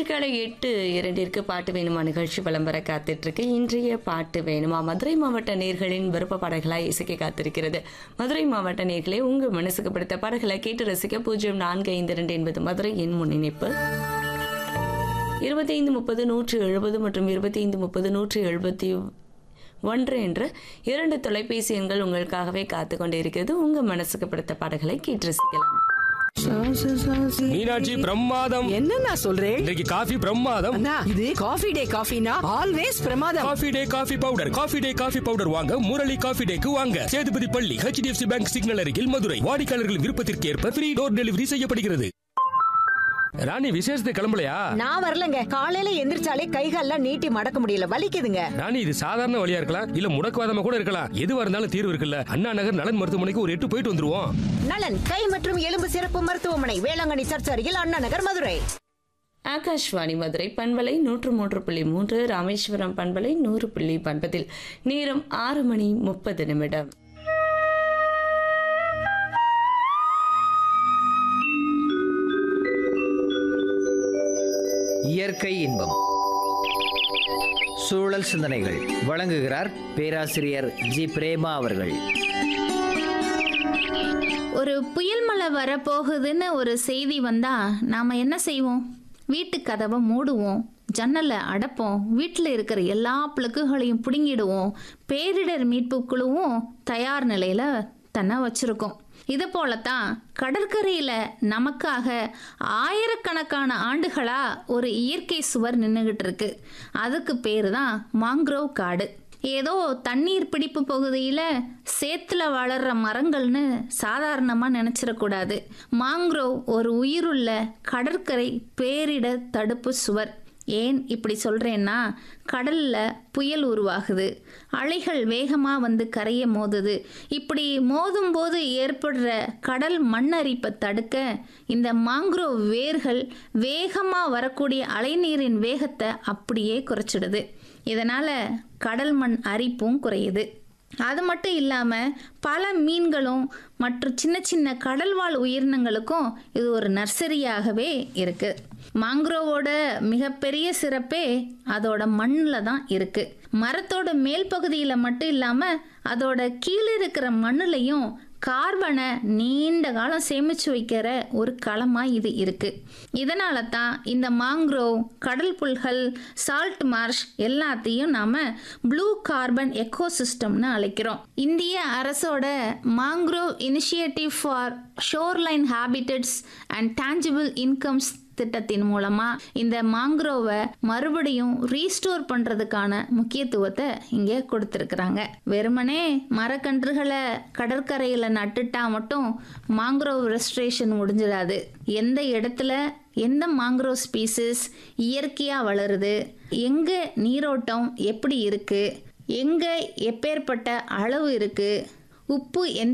காலை எட்டு இரண்டிற்கு பாட்டு வேணுமா நிகழ்ச்சி விளம்பர காத்துட்ருக்கு இன்றைய பாட்டு வேணுமா மதுரை மாவட்ட நேர்களின் விருப்ப பாடல்களாய் இசைக்க காத்திருக்கிறது மதுரை மாவட்ட நேர்களே உங்கள் மனசுக்கு பிடித்த பாடல்களை கேட்டு ரசிக்க பூஜ்ஜியம் நான்கு ஐந்து இரண்டு என்பது மதுரையின் முன்னிணைப்பு இருபத்தைந்து முப்பது நூற்று எழுபது மற்றும் இருபத்தைந்து முப்பது நூற்று எழுபத்தி ஒன்று என்ற இரண்டு தொலைபேசி எண்கள் உங்களுக்காகவே காத்து கொண்டு இருக்கிறது உங்கள் மனசுக்கு பிடித்த பாடல்களை கேட்டு ரசிக்கலாம் மீனாட்சி பிரமாதம் என்னண்ணா சொல்றேன் இன்றைக்கு காஃபி பிரமாதம் அண்ணா இது காஃபி டே காஃபினா ஆல்வேஸ் பிரமாதம் Coffee Day coffee powder Coffee Day coffee powder வாங்க முரளி காஃபி டேக்கு வாங்க சேதுபதி பள்ளி ஹெச்டிஎஃப்சி பேங்க் சிக்னல் அருகில் மதுரை வாடிக்கையாளர்கள் விருப்பத்திற்கு ஏற்ப ஃப்ரீ டோர் டெலிவரி செய்யப்படுகிறது ராணி விசேஷத்துக்கு கிளம்பலையா நான் வரலங்க காலையில எந்திரிச்சாலே கைகால்லாம் நீட்டி மடக்க முடியல வலிக்குதுங்க ராணி இது சாதாரண வழியா இருக்கலாம் இல்ல முடக்குவாதமா கூட இருக்கலாம் எதுவா இருந்தாலும் தீர்வு இருக்குல்ல அண்ணா நகர் நலன் மருத்துவமனைக்கு ஒரு எட்டு போயிட்டு வந்துருவோம் நலன் கை மற்றும் எலும்பு சிறப்பு மருத்துவமனை வேளாங்கண்ணி சர்ச் அருகில் அண்ணா நகர் மதுரை ஆகாஷ்வாணி மதுரை பண்பலை நூற்று மூன்று புள்ளி மூன்று ராமேஸ்வரம் பண்பலை நூறு புள்ளி பண்பதில் நேரம் ஆறு மணி முப்பது நிமிடம் இயற்கை இன்பம் சூழல் சிந்தனைகள் வழங்குகிறார் பேராசிரியர் ஜி பிரேமா அவர்கள் ஒரு புயல் மழை வரப்போகுதுன்னு ஒரு செய்தி வந்தா நாம என்ன செய்வோம் வீட்டு கதவை மூடுவோம் ஜன்னலை அடைப்போம் வீட்டில் இருக்கிற எல்லா பிளக்குகளையும் பிடுங்கிடுவோம் பேரிடர் மீட்பு குழுவும் தயார் நிலையில தன்னை வச்சிருக்கோம் இது போலத்தான் கடற்கரையில் நமக்காக ஆயிரக்கணக்கான ஆண்டுகளா ஒரு இயற்கை சுவர் நின்றுகிட்டு இருக்கு அதுக்கு பேர் தான் மாங்க்ரோவ் காடு ஏதோ தண்ணீர் பிடிப்பு பகுதியில் சேத்துல வளர்ற மரங்கள்னு சாதாரணமாக நினச்சிடக்கூடாது மாங்க்ரோவ் ஒரு உயிருள்ள கடற்கரை பேரிடர் தடுப்பு சுவர் ஏன் இப்படி சொல்கிறேன்னா கடலில் புயல் உருவாகுது அலைகள் வேகமாக வந்து கரைய மோதுது இப்படி மோதும் போது ஏற்படுற கடல் மண்ணரிப்பை தடுக்க இந்த மாங்க்ரோவ் வேர்கள் வேகமாக வரக்கூடிய அலைநீரின் வேகத்தை அப்படியே குறைச்சிடுது இதனால் கடல் மண் அரிப்பும் குறையுது அது மட்டும் இல்லாமல் பல மீன்களும் மற்றும் சின்ன சின்ன கடல்வாழ் உயிரினங்களுக்கும் இது ஒரு நர்சரியாகவே இருக்குது மாங்க்ரோவோட மிகப்பெரிய சிறப்பே அதோட மண்ணில் தான் இருக்குது மரத்தோட மேல் பகுதியில் மட்டும் இல்லாமல் அதோட கீழே இருக்கிற மண்ணுலையும் கார்பனை நீண்ட காலம் சேமிச்சு வைக்கிற ஒரு களமாக இது இருக்குது இதனால தான் இந்த மாங்க்ரோவ் கடல் புல்கள் சால்ட் மார்ஷ் எல்லாத்தையும் நாம் ப்ளூ கார்பன் எக்கோசிஸ்டம்னு அழைக்கிறோம் இந்திய அரசோட mangrove initiative for shoreline habitats and tangible incomes திட்டத்தின் மூலமா இந்த மாங்க்ரோவை மறுபடியும் ரீஸ்டோர் பண்றதுக்கான முக்கியத்துவத்தை இங்கே கொடுத்துருக்குறாங்க வெறுமனே மரக்கன்றுகளை கடற்கரையில் நட்டுட்டா மட்டும் மாங்க்ரோவ் ரெஸ்ட்ரேஷன் முடிஞ்சிடாது எந்த இடத்துல எந்த மாங்க்ரோவ் ஸ்பீசிஸ் இயற்கையாக வளருது எங்கே நீரோட்டம் எப்படி இருக்குது எங்கே எப்பேற்பட்ட அளவு இருக்குது உப்பு எந்த